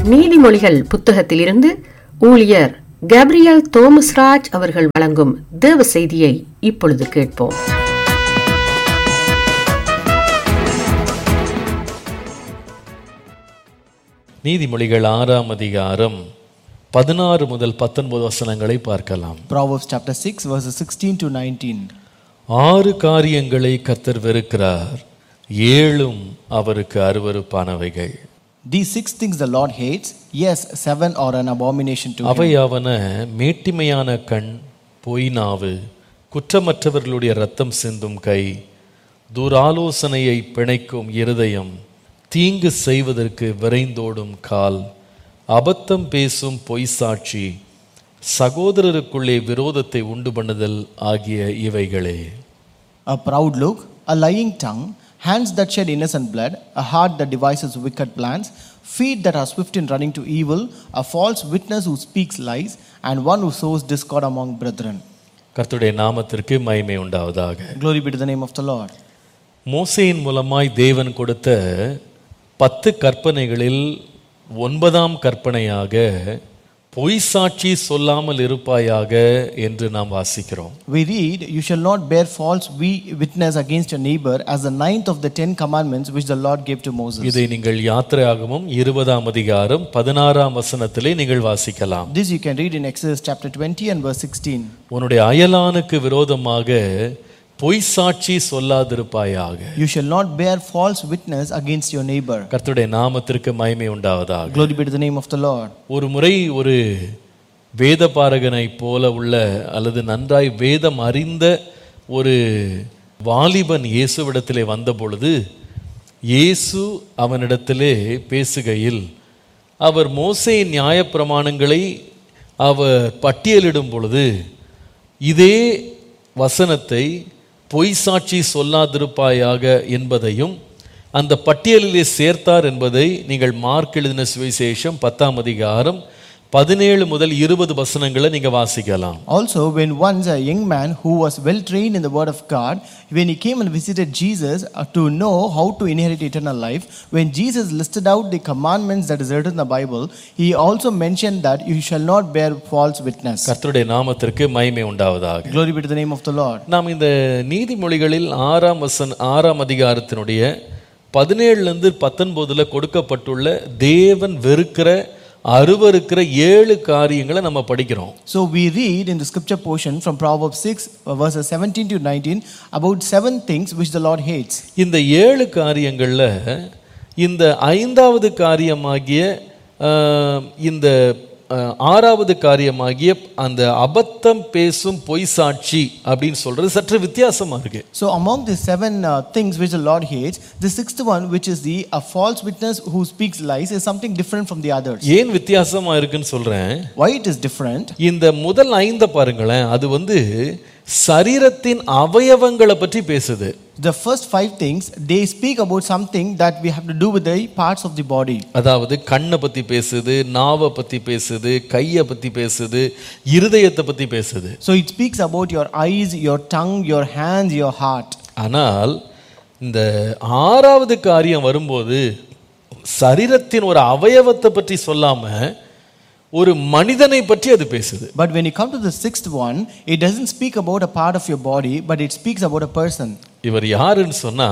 நீதிமொழிகள் புத்தகத்திலிருந்து ஊழியர் கேப்ரியல் தோமஸ்ராஜ் அவர்கள் வழங்கும் தேவ செய்தியை இப்பொழுது கேட்போம் நீதிமொழிகள் ஆறாம் அதிகாரம் பதினாறு முதல் பத்தொன்பது வசனங்களை பார்க்கலாம் Proverbs chapter 6, verses 16 to 19. ஆறு காரியங்களை கர்த்தர் வெறுக்கிறார் ஏழும் அவருக்கு அருவருப்பானவைகள் These six things the Lord hates, yes, seven are an abomination to him. அவையாவன மேட்டிமையான கண் பொய் நாவு குற்றமற்றவர்களுடைய ரத்தம் சிந்தும் கை துராலோசனையை பிணைக்கும் இருதயம் தீங்கு செய்வதற்கு விரைந்தோடும் கால் அபத்தம் பேசும் பொய் சாட்சி சகோதரருக்குள்ளே விரோதத்தை உண்டு பண்ணுதல் ஆகிய இவைகளே A proud look, a lying tongue, hands that shed innocent blood, a heart that devises wicked plans, feet that are swift in running to evil, a false witness who speaks lies, and one who sows discord among brethren. கர்த்தருடைய நாமத்திற்கு மகிமை உண்டாவதாக Glory be to the name of the Lord. மோசையின் மூலமாய் தேவன் கொடுத்த பத்து கற்பனைகளில் ஒன்பதாம் கற்பனையாக பொய் சாட்சி சொல்லாமல் இருப்பாயாக என்று நாம் வாசிக்கிறோம் We read, You shall not bear false we- witness against your neighbor as the ninth of the ten commandments which the Lord gave to Moses. இதை நீங்கள் யாத்திரையாகமும் இருபதாம் அதிகாரம் பதினாறாம் வசனத்திலே நீங்கள் வாசிக்கலாம் This you can read in Exodus chapter 20 and verse 16. உன்னுடைய அயலானுக்கு விரோதமாக பொய் சாட்சி சொல்லாதிருப்பாயாக You shall not bear false witness against your neighbor. கர்த்தருடைய நாமத்திற்கு மகிமை உண்டாவதாக Glory be to the name of the Lord. ஒரு முறை ஒரு வேதபாரகனை போல உள்ள அல்லது நன்றாய் வேதம் அறிந்த ஒரு வாலிபன் இயேசுவிடத்திலே வந்த பொழுது இயேசு அவனிடத்திலே பேசுகையில் அவர் மோசேயின் நியாயப்பிரமாணங்களை அவர் பட்டியலிடும் பொழுது இதே வசனத்தை பொய் சாட்சி சொல்லாதிருப்பாயாக என்பதையும் அந்த பட்டியலிலே சேர்த்தார் என்பதை நீங்கள் மார்க் எழுதின சுவிசேஷம் பத்தாம் அதிகாரம் பதினேழு முதல் இருபது வசனங்களை நீங்க வாசிக்கலாம் Also, when once a young man who was well trained in the word of God, when he came and visited Jesus uh, to know how to inherit eternal life, when Jesus listed out the commandments that is written in the Bible, he also mentioned that you shall not bear false witness. கர்த்தருடைய நாமத்திற்கு மகிமை உண்டாவதாக Glory be to the name of the Lord. நாம் இந்த நீதிமொழிகளில் ஆறாம் வசன் ஆறாம் அதிகாரத்தினுடைய பதினேழுலேருந்து பத்தொன்பதுல கொடுக்கப்பட்டுள்ள தேவன் வெறுக்கிற அருவருக்கிற ஏழு காரியங்களை நம்ம படிக்கிறோம் So we read in the scripture portion from Proverbs 6, uh, verses 17 to 19, about seven things which the Lord hates. இந்த ஏழு காரியங்கள்ல இந்த ஐந்தாவது காரியமாகிய ஆஹ், இந்த ஆஹ், ஆறாவது காரியமாகிய அந்த அபத்தம் பேசும் பொய் சாட்சி அப்படின்னு சொல்றது சற்று வித்தியாசமா இருக்கு So among the seven uh, things which the Lord hates, the sixth one, which is the a false witness who speaks lies, is something different from the others. ஏன் வித்தியாசமா இருக்குன்னு சொல்றேன் Why it is different? இந்த முதல் ஐந்த பாருங்களேன் அது வந்து சரீரத்தின் அவயவங்களை பற்றி பேசுது The first five things they speak about something that we have to do with the parts of the body. அதாவது கண்ணை பத்தி பேசுது நாவை பத்தி பேசுது கையை பத்தி பேசுது இருதயத்தை பத்தி பேசுது So it speaks about your eyes, your tongue, your hands, your heart. ஆனால் இந்த ஆறாவது காரியம் வரும்போது சரீரத்தின் ஒரு அவயவத்தை பற்றி சொல்லாம ஒரு மனிதனை பற்றி அது பேசுது But when you come to the sixth one, it doesn't speak about a part of your body, but it speaks about a person. இவர் யாருன்னு சொன்னா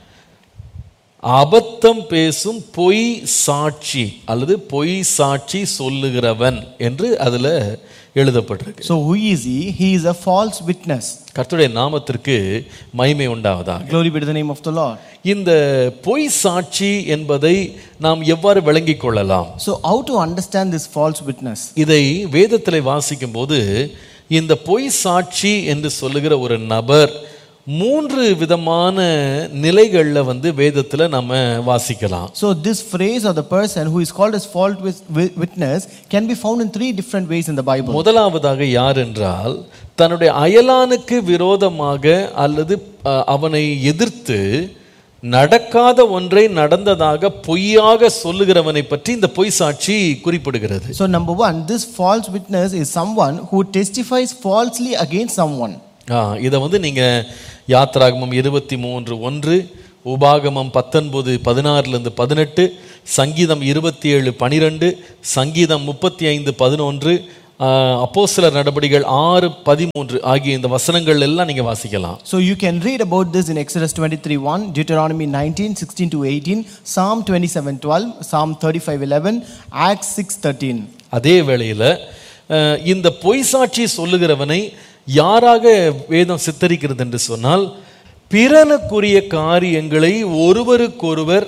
அபத்தம் பேசும் பொய் சாட்சி அல்லது பொய் சாட்சி சொல்லுகிறவன் என்று அதுல எழுதப்பட்டிருக்கு So who is he? He is a false witness. கர்த்தருடைய நாமத்திற்கு மகிமை உண்டாவதாக Glory be to the name of the Lord. இந்த பொய் சாட்சி என்பதை நாம் எவ்வாறு விளங்கிக் கொள்ளலாம் So how to understand this false witness? இதை வேதத்தில் வாசிக்கும் போது இந்த பொய் சாட்சி என்று சொல்லுகிற ஒரு நபர் மூன்று விதமான நிலைகளில் வந்து வேதத்தில் நம்ம வாசிக்கலாம் So this phrase or the person who is called as false wis- wi- witness can be found in three different ways in the Bible. முதலாவதாக யார் என்றால் தன்னுடைய அயலானுக்கு விரோதமாக அல்லது அஹ், அவனை எதிர்த்து நடக்காத ஒன்றை நடந்ததாக பொய்யாக சொல்லுகிறவனை பற்றி இந்த பொய் சாட்சி குறிப்பிடுகிறது So number one, this false witness is someone who testifies falsely against someone. ஆ, இதை வந்து நீங்க யாத்ராகமம் இருபத்தி மூன்று ஒன்று உபாகமம் பத்தொன்பது பதினாறுலேருந்து பதினெட்டு சங்கீதம் இருபத்தி ஏழு பனிரெண்டு சங்கீதம் முப்பத்தி ஐந்து பதினொன்று அப்போஸ்தலர் நடபடிகள் ஆறு பதிமூன்று ஆகிய இந்த வசனங்கள் எல்லாம் நீங்க வாசிக்கலாம் So you can read about this in Exodus 23 1, Deuteronomy 19 16 to 18, Psalm 27 12, Psalm 35 11, Acts 6 13. அதே வேளையில அஹ், இந்த பொய் சாட்சி சொல்லுகிறவனை யாராக வேதம் சித்தரிக்கிறது என்று சொன்னால் பிறனுக்குரிய காரியங்களை ஒருவருக்கொருவர்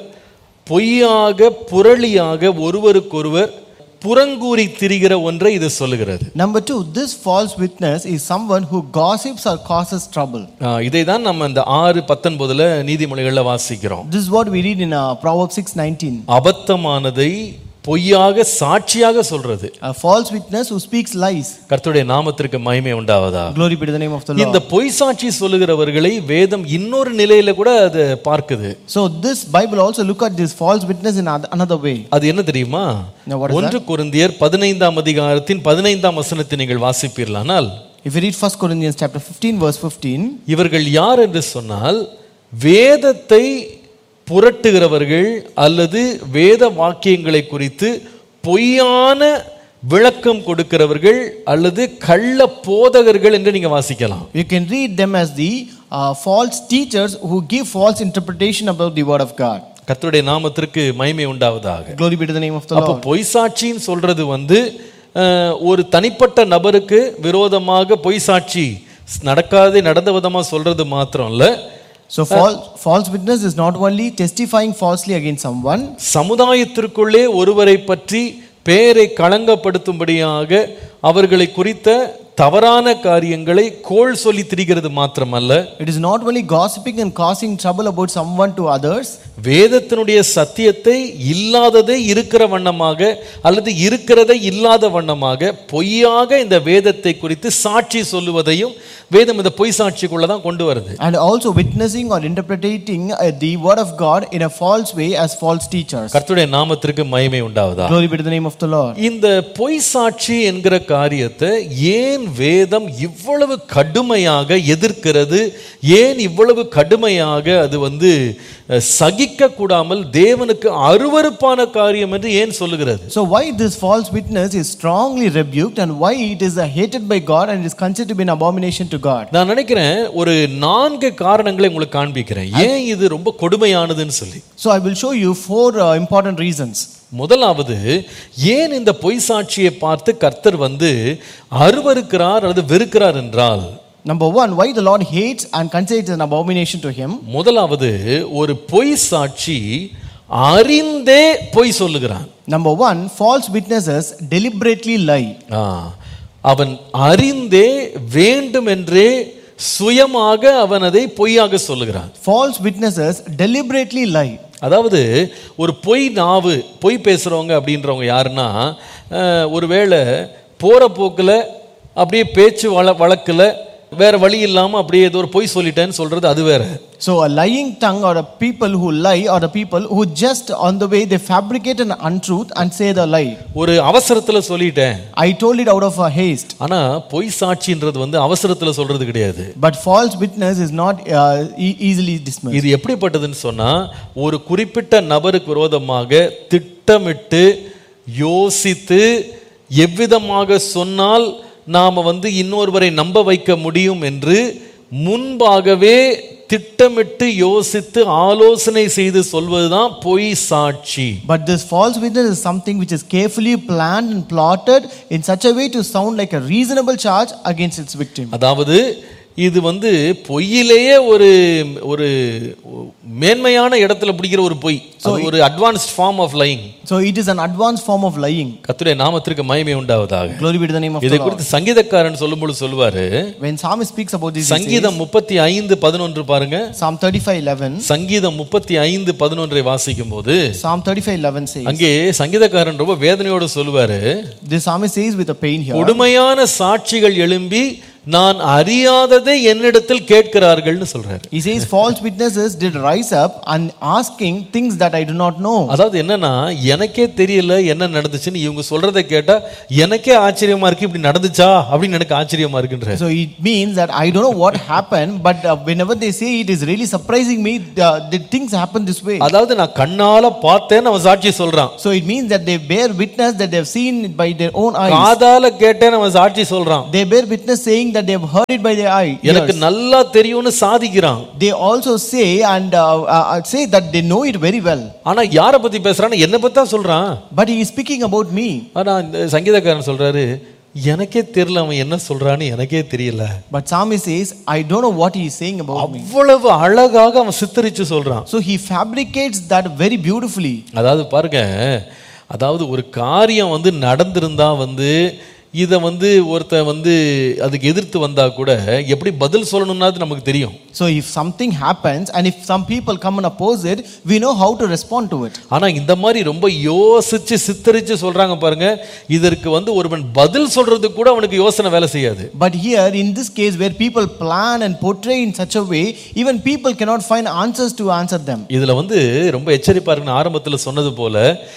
பொய்யாக புரளியாக ஒருவருக்கொருவர் புறங்கூறி திரிகிற ஒன்றை இது சொல்லுகிறது Number two, this false witness is someone who gossips or causes trouble. இதை தான் நம்ம இந்த ஆறு பத்தொன்பதுல நீதிமொழிகள்ல வாசிக்கிறோம் This is what we read in uh, Proverbs 6 19. அபத்தமானதை பொய்யாக சாட்சியாக சொல்றது A false witness who speaks lies. கர்த்தருடைய நாமத்திற்கு மகிமை உண்டாவதா Glory be to the name of the இந்த Lord. பொய் சாட்சி சொல்லுகிறவர்களை வேதம் இன்னொரு நிலையில கூட அதை பார்க்குது So this Bible also look at this false witness in oth- another way. அது என்ன தெரியுமா Now what is ஒன்று கொரிந்தியர் பதினைந்தாம் அதிகாரத்தின் பதினைந்தாம் வசனத்தை நீங்கள் வாசிப்பீர்களானால் If you read 1 Corinthians chapter 15 verse 15, இவர்கள் யார் என்று சொன்னால் வேதத்தை புரட்டுகிறவர்கள் அல்லது வேத வாக்கியங்களை குறித்து பொய்யான விளக்கம் கொடுக்கிறவர்கள் அல்லது கள்ள போதகர்கள் என்று நீங்க வாசிக்கலாம் you can read them as the uh, false teachers who give false interpretation about the word of God. கர்த்தருடைய நாமத்திற்கு மகிமை உண்டாவதாக Glory be to the name of the அப்போ Lord. பொய் சாட்சின்னு சொல்றது வந்து அஹ், ஒரு தனிப்பட்ட நபருக்கு விரோதமாக பொய் சாட்சி நடக்காதே நடந்த விதமா சொல்றது மாத்திரம் இல்ல So false, false witness is not only testifying falsely against someone, சமுதாயத்திற்குள்ளே ஒருவரை பற்றி பெயரை களங்கப்படுத்தும்படியாக அவர்களை குறித்த தவறான காரியங்களை கோள் சொல்லி திரிகிறது மாத்திரமல்ல it is not only gossiping and causing trouble about someone to others, வேதத்தினுடைய சத்தியத்தை இல்லாததை இருக்கிற வண்ணமாக அல்லது இருக்கிறதை இல்லாத வண்ணமாக பொய்யாக இந்த வேதத்தை குறித்து சாட்சி சொல்லுவதையும் வேதம் இந்த பொய் சாட்சிக்குள்ள தான் கொண்டு வருது and also witnessing or interpreting uh, the word of God in a false way as false teachers. கர்த்தருடைய நாமத்திற்கு மகிமை உண்டாவதா Glory be to the name of the Lord. இந்த பொய் சாட்சி என்கிற காரியத்தை ஏன் வேதம் இவ்வளவு கடுமையாக எதிர்க்கிறது ஏன் இவ்வளவு கடுமையாக அது வந்து அஹ், சகிக்க கூடாமல் தேவனுக்கு அருவருப்பான காரியம் என்று ஏன் சொல்லுகிறது So why this false witness is strongly rebuked and why it is uh, hated by God and is considered to be an abomination to God? நான் நினைக்கிறேன் ஒரு நான்கு காரணங்களை உங்களுக்கு காண்பிக்கிறேன் ஏன் இது ரொம்ப கொடுமையானதுன்னு சொல்லி So I will show you four uh, important reasons. முதலாவது ஏன் இந்த பொய் சாட்சியை பார்த்து கர்த்தர் வந்து அருவருக்கிறார் அல்லது வெறுக்கிறார் என்றால் Number one, why the Lord hates and considers it an abomination to him? முதலாவது ஒரு பொய் சாட்சி அறிந்தே பொய் சொல்லுகிறான் Number one, false witnesses deliberately lie. ஆ, அவன் அறிந்தே வேண்டுமென்றே சுயமாக அவன் அதை பொய்யாக சொல்லுகிறான் False witnesses deliberately lie. அதாவது ஒரு பொய் நாவு பொய் பேசுறவங்க அப்படின்றவங்க யாருன்னா அஹ், ஒருவேளை போற போக்குல அப்படியே பேச்சு வள வழக்குல வேற வழி இல்லாம அப்படியே ஏதோ ஒரு பொய் சொல்லிட்டேன்னு சொல்றது அது வேற So a lying tongue or a people who lie or the people who just on the way they fabricate an untruth and say the lie. ஒரு அவசரத்துல சொல்லிட்டேன் I told it out of a haste. ஆனா பொய் சாட்சின்றது வந்து அவசரத்துல சொல்றது கிடையாது But false witness is not uh, e- easily dismissed. இது எப்படிப்பட்டதுன்னு சொன்னா ஒரு குறிப்பிட்ட நபருக்கு விரோதமாக திட்டமிட்டு யோசித்து எவ்விதமாக சொன்னால் நாம வந்து இன்னொருவரை நம்ப வைக்க முடியும் என்று முன்பாகவே திட்டமிட்டு யோசித்து ஆலோசனை செய்து சொல்வதுதான் பொய் சாட்சி But this false witness is something which is carefully planned and plotted in such a way to sound like a reasonable charge against its victim. அதாவது இது வந்து பொய்யிலேயே ஒரு ஒரு மேன்மையான இடத்துல பிடிக்கிற ஒரு பொய் அது ஒரு advanced form of lying So it is an advanced form of lying. கர்த்தருடைய நாமத்திற்கு மகிமை உண்டாவதாக Glory be to the name of இதை the Lord. குறித்து சங்கீதக்காரன் சொல்லும்போது சொல்லுவாரு When Psalmist speaks about this, he says, சங்கீதம் முப்பத்தி ஐந்து பதினொன்று பாருங்க Psalm 35 11, சங்கீதம் முப்பத்தி ஐந்து பதினொன்றை வாசிக்கும் போது Psalm 35 11 says, அங்கே சங்கீதக்காரன் ரொம்ப வேதனையோடு சொல்லுவாரு This psalmist says with a pain here, கொடுமையான சாட்சிகள் எழும்பி நான் அறியாததை என்னிடத்தில் கேட்கிறார்கள்னு சொல்றாரு He says, false witnesses did rise up and asking things that I do not know. அதாவது என்னன்னா எனக்கே தெரியல என்ன நடந்துச்சுன்னு இவங்க சொல்றதை கேட்டா எனக்கே ஆச்சரியமா இருக்கு இப்படி நடந்துச்சா அப்படின்னு எனக்கு ஆச்சரியமா இருக்குன்ற So it means that I don't know what happened, but uh, whenever they say it is really surprising me, uh, the things happen this way. அதாவது நான் கண்ணால பார்த்தேன்னு அவன் சாட்சி சொல்றான் So it means that they bear witness that they have seen it by their own eyes. காதால கேட்டேன்னு அவன் சாட்சி சொல்றான் They bear witness saying that they have heard it by their eye. எனக்கு ears. நல்லா தெரியும்னு சாதிக்கிறான் They also say and uh, uh, say that they know it very well. ஆனா யாரை பத்தி பேசுறான்னு என்ன பத்தி தான் சொல்றான் But he is speaking about me. ஆனா இந்த சங்கீதக்காரன் சொல்றாரு எனக்கே தெரியல அவன் என்ன சொல்றான்னு எனக்கே தெரியல But psalmist says, I don't know what he is saying about me. அவ்வளவு அழகாக அவன் சித்தரிச்சு சொல்றான் So he fabricates that very beautifully. அதாவது பாருங்க அதாவது ஒரு காரியம் வந்து நடந்திருந்தா வந்து இதை வந்து ஒருத்தன் வந்து அதுக்கு எதிர்த்து வந்தா கூட எப்படி பதில் சொல்லணும்னாது நமக்கு தெரியும் So if something happens and if some people come and oppose it, we know how to respond to it. ஆனா இந்த மாதிரி ரொம்ப யோசிச்சு சித்தரிச்சு சொல்றாங்க பாருங்க இதற்கு வந்து ஒருவன் பதில் சொல்றதுக்கு கூட அவனுக்கு யோசனை வேலை செய்யாது But here, in this case, where people plan and portray in such a way, even people cannot find answers to answer them. இதுல வந்து ரொம்ப எச்சரிப்பா இருக்குன்னு ஆரம்பத்துல சொன்னது போல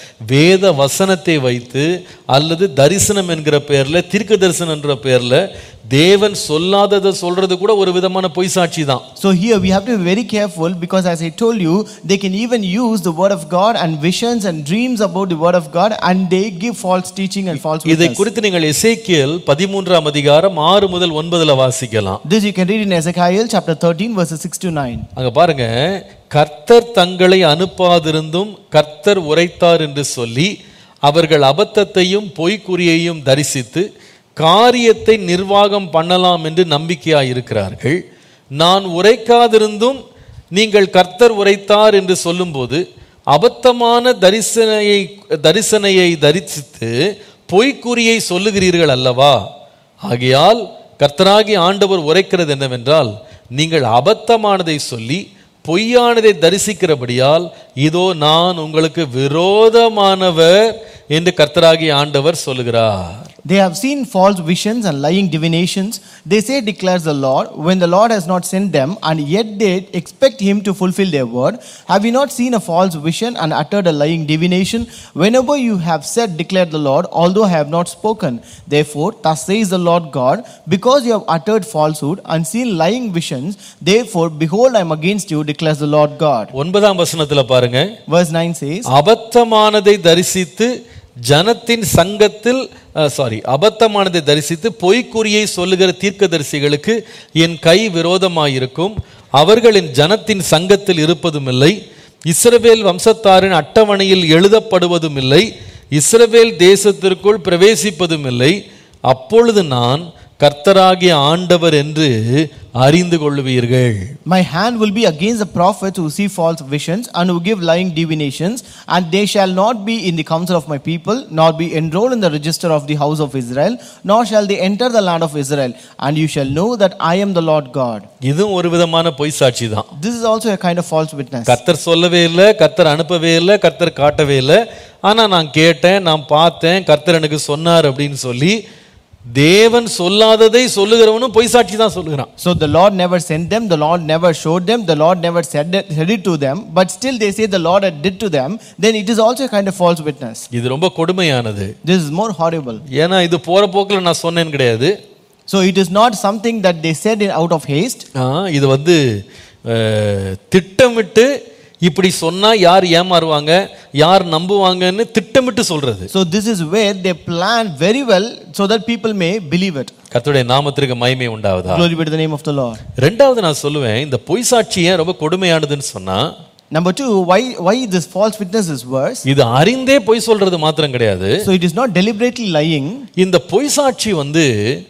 வேத வசனத்தை வைத்து அல்லது தரிசனம் என்கிற பேர்ல தீர்க்க தரிசனம் என்ற பேர்ல தேவன் சொல்லாததை சொல்றது கூட ஒரு விதமான பொய் சாட்சி தான் So here we have to be very careful because, as I told you, they can even use the word of God and visions and dreams about the word of God, and they give false teaching and false இதை witness. குறித்து நீங்கள் எசேக்கியேல் பதிமூன்றாம் அதிகாரம் ஆறு முதல் ஒன்பதுல வாசிக்கலாம் This you can read in Ezekiel chapter 13, verses 6 to 9. அங்க பாருங்க கர்த்தர் தங்களை அனுப்பாதிருந்தும் கர்த்தர் உரைத்தார் என்று சொல்லி அவர்கள் அபத்தத்தையும் பொய்க்குறியையும் தரிசித்து காரியத்தை நிர்வாகம் பண்ணலாம் என்று நம்பிக்கையாய் இருக்கிறார்கள் நான் உரைக்காதிருந்தும் நீங்கள் கர்த்தர் உரைத்தார் என்று சொல்லும்போது அபத்தமான தரிசனையை தரிசனையை தரிசித்து பொய்க்குறியை சொல்லுகிறீர்கள் அல்லவா ஆகையால் கர்த்தராகி ஆண்டவர் உரைக்கிறது என்னவென்றால் நீங்கள் அபத்தமானதை சொல்லி பொய்யானதை தரிசிக்கிறபடியால் இதோ நான் உங்களுக்கு விரோதமானவர் என்று கர்த்தராகி ஆண்டவர் சொல்லுகிறார் They have seen false visions and lying divinations. They say, declares the Lord, when the Lord has not sent them, and yet they expect him to fulfill their word. Have you not seen a false vision and uttered a lying divination? Whenever you have said, declared the Lord, although I have not spoken. Therefore, thus says the Lord God, because you have uttered falsehood and seen lying visions, therefore, behold, I am against you, declares the Lord God. ஒன்பதாம் வசனத்துல பாருங்க Verse 9 says, அபத்தமானதை தரிசித்து ஜனத்தின் சங்கத்தில் sorry அபத்தமானதை தரிசித்து பொய்க்குறியை சொல்லுகிற தீர்க்கதரிசிகளுக்கு என் கை விரோதமாயிருக்கும் அவர்கள் என் ஜனத்தின் சங்கத்தில் இருப்பதும் இல்லை இஸ்ரவேல் வம்சத்தாரின் அட்டவணையில் எழுதப்படுவதும் இல்லை இஸ்ரவேல் தேசத்திற்குள் பிரவேசிப்பதும் இல்லை அப்பொழுது நான் கர்த்தராகிய ஆண்டவர் என்று அறிந்து கொள்வீர்கள் My hand will be against the prophets who see false visions and who give lying divinations, and they shall not be in the council of my people, nor be enrolled in the register of the house of Israel, nor shall they enter the land of Israel. And you shall know that I am the Lord God. இதுவும் ஒரு விதமான பொய் சாட்சி தான் This is also a kind of false witness. கர்த்தர் சொல்லவே இல்லை கர்த்தர் அனுப்பவே இல்லை கர்த்தர் காட்டவே இல்லை ஆனா நான் கேட்டேன் நான் பார்த்தேன் கர்த்தர் எனக்கு சொன்னார் அப்படின்னு சொல்லி தேவன் சொல்லாததை சொல்லுகிறவனும் பொய் சாட்சி தான் சொல்லுகிறான் So the Lord never sent them, the Lord never showed them, the Lord never said it, said it to them, but still they say the Lord had did to them, then it is also a kind of false witness. இது ரொம்ப கொடுமையானது This is more horrible. ஏன்னா இது போற போக்கில் நான் சொன்னேன் கிடையாது So it is not something that they said in out of haste. ஆ, இது வந்து அஹ், திட்டமிட்டு இப்படி சொன்னா யார் ஏமாறுவாங்க யார் நம்புவாங்கன்னு திட்டமிட்டு சொல்றது So this is where they plan very well so that people may believe it. கர்த்தருடைய நாமத்திற்கு மகிமை உண்டாவதா Glory be to the name of the Lord. ரெண்டாவது நான் சொல்லுவேன் இந்த பொய் சாட்சி ஏன் ரொம்ப கொடுமையானதுன்னு சொன்னா Number two, why why this false witness is worse? இது அறிந்தே பொய் சொல்றது மாத்திரம் கிடையாது So it is not deliberately lying. இந்த பொய் சாட்சி வந்து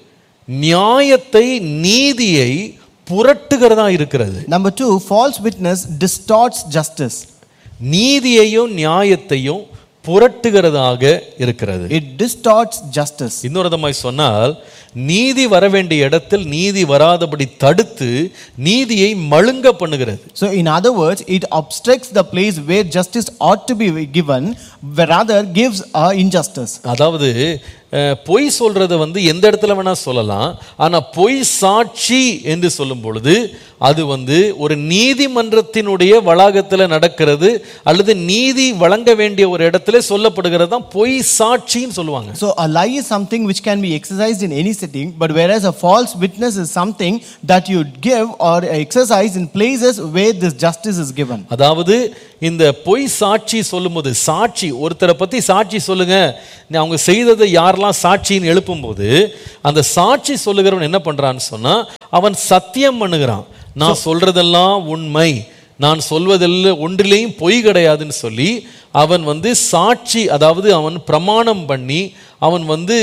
நியாயத்தை நீதியை புரட்டுகிறதா இருக்கிறது Number two, false witness distorts justice. நீதியையும் நியாயத்தையும் புரட்டுகிறதாக இருக்கிறது It distorts justice. இன்னொரு விதமாய் சொன்னால் நீதி வர வேண்டிய இடத்தில் நீதி வராதபடி தடுத்து நீதியை மழுங்க பண்ணுகிறது So in other words, it obstructs the place where justice ought to be given, but rather gives uh, injustice. அதாவது அஹ், பொய் சொல்றத வந்து எந்த இடத்துல வேணா சொல்லலாம் ஆனா பொய் சாட்சி என்று சொல்லும் பொழுது அது வந்து ஒரு நீதிமன்றத்தினுடைய வளாகத்தில் நடக்கிறது அல்லது நீதி வழங்க வேண்டிய ஒரு இடத்துல சொல்லப்படுகிறது தான் பொய் சாட்சின்னு சொல்லுவாங்க So a lie is something which can be exercised in any setting, but whereas a false witness is something that you give or exercise in places where this justice is given. அதாவது இந்த பொய் சாட்சி சொல்லும்போது சாட்சி ஒருத்தரை பத்தி சாட்சி சொல்லுங்க நீ அவங்க செய்ததை யாரெல்லாம் சாட்சின்னு எழுப்பும்போது அந்த சாட்சி சொல்லுகிறவன் என்ன பண்றான்னு சொன்னா அவன் சத்தியம் பண்ணுகிறான் நான் சொல்றதெல்லாம் உண்மை நான் சொல்வதெல்லாம் ஒன்றிலேயும் பொய் கிடையாதுன்னு சொல்லி அவன் வந்து சாட்சி அதாவது அவன் பிரமாணம் பண்ணி அவன் வந்து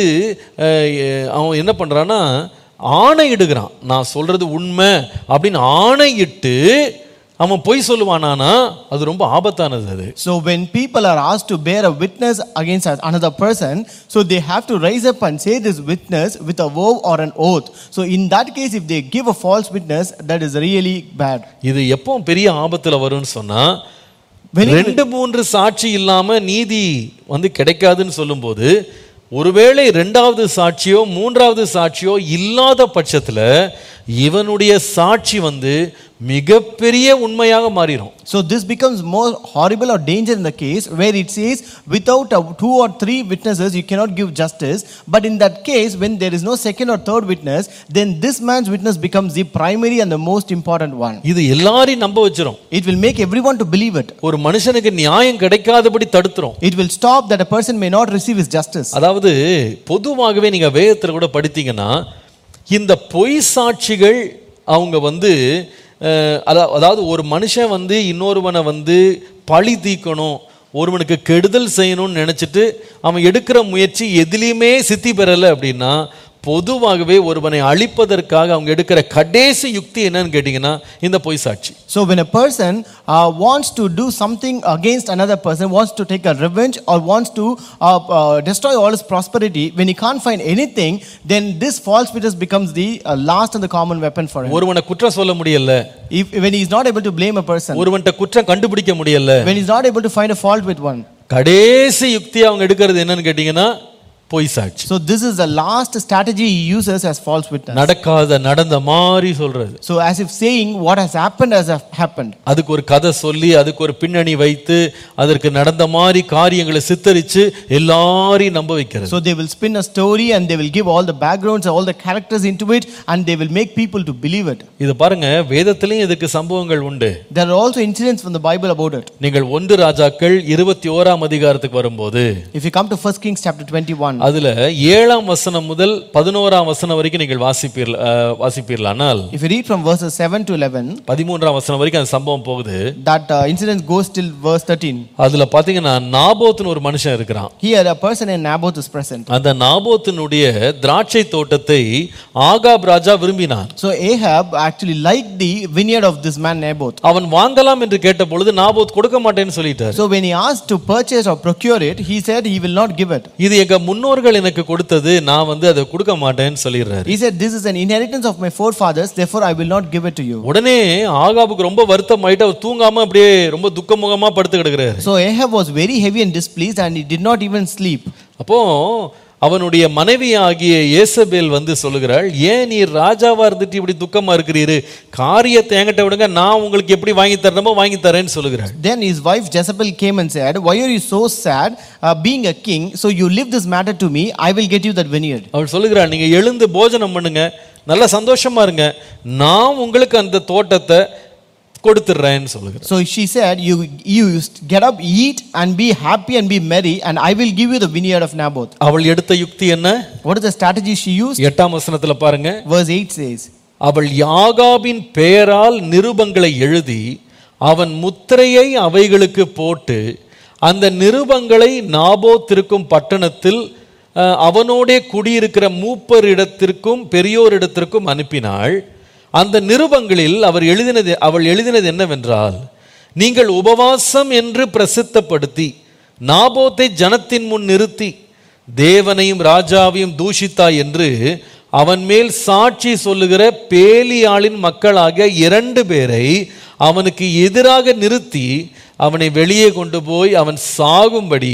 அஹ், அவன் என்ன பண்றான்னா ஆணையிடுகிறான் நான் சொல்றது உண்மை அப்படின்னு ஆணையிட்டு அவன் பொய் சொல்லுவானானா அது ரொம்ப ஆபத்தானது அது So when people are asked to bear a witness against another person, so they have to rise up and say this witness with a vow or an oath. So in that case, if they give a false witness, that is really bad. இது எப்போ பெரிய ஆபத்துல வரும்னு சொன்னா When it- ரெண்டு மூன்று சாட்சி இல்லாம நீதி வந்து கிடைக்காதுன்னு சொல்லும்போது ஒருவேளை ரெண்டாவது சாட்சியோ மூன்றாவது சாட்சியோ இல்லாத பட்சத்துல இவனுடைய சாட்சி வந்து மிகப்பெரிய உண்மையாக மாறிடும் So this becomes more horrible or danger in the case where it says without a two or three witnesses you cannot give justice. But in that case, when there is no second or third witness, then this man's witness becomes the primary and the most important one. இது எல்லாரையும் நம்ப வச்சிரும் It will make everyone to believe it. ஒரு மனுஷனுக்கு நியாயம் கிடைக்காதபடி தடுத்துரும் It will stop that a person may not receive his justice. அதாவது பொதுவாகவே நீங்க வேதத்தில் கூட படித்தீங்கன்னா இந்த பொய் சாட்சிகள் அவங்க வந்து அஹ், அதா- அதாவது ஒரு மனுஷன் வந்து இன்னொருவனை வந்து பழி தீக்கணும் ஒருவனுக்கு கெடுதல் செய்யணும்னு நினைச்சிட்டு அவன் எடுக்கிற முயற்சி எதுலேயுமே சித்தி பெறலை அப்படின்னா பொதுவாகவே ஒருவனை அழிப்பதற்காக அவங்க எடுக்கிற கடைசி யுக்தி என்னன்னு கேட்டிங்கன்னா இந்த பொய் சாட்சி So when a person uh, wants to do something against another person, wants to take a revenge or wants to uh, uh, destroy all his prosperity, when he can't find anything, then this false witness becomes the uh, last and the common weapon for him. ஒருவனை குற்றம் சொல்ல முடியல If, when he is not able to blame a person, ஒருவன்கிட்ட குற்றம் கண்டுபிடிக்க முடியல when he is not able to find a fault with one. கடைசி யுக்தி அவங்க எடுக்கிறது என்னன்னு கேட்டிங்கன்னா பொய் சாட்சி So this is the last strategy he uses as false witness. நடக்காத நடந்த மாதிரி சொல்றது So as if saying what has happened has happened. அதுக்கு ஒரு கதை சொல்லி அதுக்கு ஒரு பின்னணி வைத்து அதற்கு நடந்த மாதிரி காரியங்களை சித்தரிச்சு எல்லாரையும் நம்ப வைக்கிறது So they will spin a story and they will give all the backgrounds, all the characters into it, and they will make people to believe it. இது பாருங்க வேதத்திலையும் இதுக்கு சம்பவங்கள் உண்டு There are also incidents from the Bible about it. நீங்கள் ஒன்று ராஜாக்கள் இருபத்தி ஓராம் அதிகாரத்துக்கு வரும்போது If you come to 1 Kings chapter 21, அதுல ஏழாம் வசனம் முதல் பதினோராம் வசனம் வரைக்கும் நீங்கள் வாசிப்பீர்கள் அஹ், வாசிப்பீர்களானால் if you read from verses 7 to 11, பதிமூன்றாம் வசனம் வரைக்கும் அந்த சம்பவம் போகுது that uh, incident goes till verse 13. அதுல பாத்தீங்கன்னா நாபோத்துன்னு ஒரு மனுஷன் இருக்கிறான் Here, a person in Naboth is present. அந்த நாபோத்தினுடைய திராட்சை தோட்டத்தை ஆகாப் ராஜா விரும்பினான் So Ahab actually liked the vineyard of this man Naboth. அவன் வாங்கலாம் என்று கேட்ட பொழுது நாபோத் கொடுக்க மாட்டேன்னு சொல்லிட்டார் So when he asked to purchase or procure it, he said he will not give it. இது எங்க முன்னோர்கள் எனக்கு கொடுத்தது நான் வந்து அதை கொடுக்க மாட்டேன்னு சொல்லிடுறாரு He said, This is an inheritance of my forefathers, therefore I will not give it to you. உடனே ஆகாபுக்கு ரொம்ப வருத்தம் ஆயிட்டு அவர் தூங்காம அப்படியே ரொம்ப துக்கமுகமா படுத்து கிடக்குறாரு So Ahab was very heavy and displeased and he did not even sleep. அப்போ அவனுடைய மனைவி ஆகிய ஏசபேல் வந்து சொல்லுகிறாள் ஏன் நீ ராஜாவா இருந்துட்டு இப்படி துக்கமா இருக்கிறீரு காரியத்தை என்கிட்ட விடுங்க நான் உங்களுக்கு எப்படி வாங்கி தரணுமோ வாங்கி தரேன்னு சொல்லுகிறாள் Then his wife Jezebel came and said, Why are you so sad, uh, being a king? So you leave this matter to me, I will get you that vineyard. அவள் சொல்லுகிறாள் நீங்க எழுந்து போஜனம் பண்ணுங்க நல்ல சந்தோஷமா இருங்க நான் உங்களுக்கு அந்த தோட்டத்தை கொடுத்துட்றேன்னு சொல்லுகிறேன் So she said, You you get up, eat, and be happy and be merry, and I will give you the vineyard of Naboth. அவள் எடுத்த யுக்தி என்ன What is the strategy she used? எட்டாம் வசனத்துல பாருங்க Verse 8 says, அவள் யாகாபின் பெயரால் நிருபங்களை எழுதி அவன் முத்திரையை அவைகளுக்கு போட்டு அந்த நிருபங்களை நாபோத்திருக்கும் பட்டணத்தில் அஹ், அவனோடே குடியிருக்கிற மூப்பர் இடத்திற்கும் பெரியோர் இடத்திற்கும் அனுப்பினாள் அந்த நிருபங்களில் அவர் எழுதினது அவள் எழுதினது என்னவென்றால் நீங்கள் உபவாசம் என்று பிரசித்தப்படுத்தி நாபோத்தை ஜனத்தின் முன் நிறுத்தி தேவனையும் ராஜாவையும் தூஷித்தாய் என்று அவன் மேல் சாட்சி சொல்லுகிற பேலியாளின் மக்களாகிய இரண்டு பேரை அவனுக்கு எதிராக நிறுத்தி அவனை வெளியே கொண்டு போய் அவன் சாகும்படி